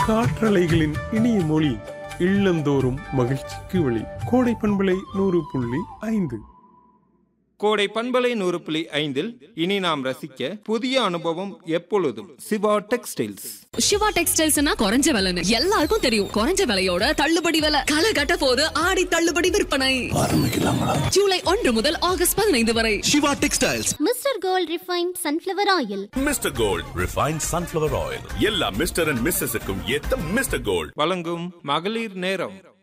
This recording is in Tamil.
காற்றலைகளின் இனிய மொழி இல்லந்தோறும் மகிழ்ச்சிக்கு வழி கோடை பண்பலை நூறு புள்ளி ஐந்து கோடை பண்பலை நூறு புள்ளி ஐந்தில் இனி நாம் ரசிக்க புதிய அனுபவம் எப்பொழுதும் சிவா டெக்ஸ்டைல்ஸ் சிவா டெக்ஸ்டைல்ஸ்னா குறைஞ்ச விலைன்னு எல்லாருக்கும் தெரியும் குறைஞ்ச விலையோட தள்ளுபடி விலை களை கட்ட போது ஆடி தள்ளுபடி விற்பனை ஜூலை ஒன்று முதல் ஆகஸ்ட் பதினைந்து வரை Shiva textiles Mister Gold refine sunflower oil Mister Gold refine sunflower oil எல்லா மிஸ்டர் அண்ட் மிஸ்ஸஸுக்கும் ஏத்த மிஸ்டர் கோல்ட் வழங்கும் மகளிர் நேரம்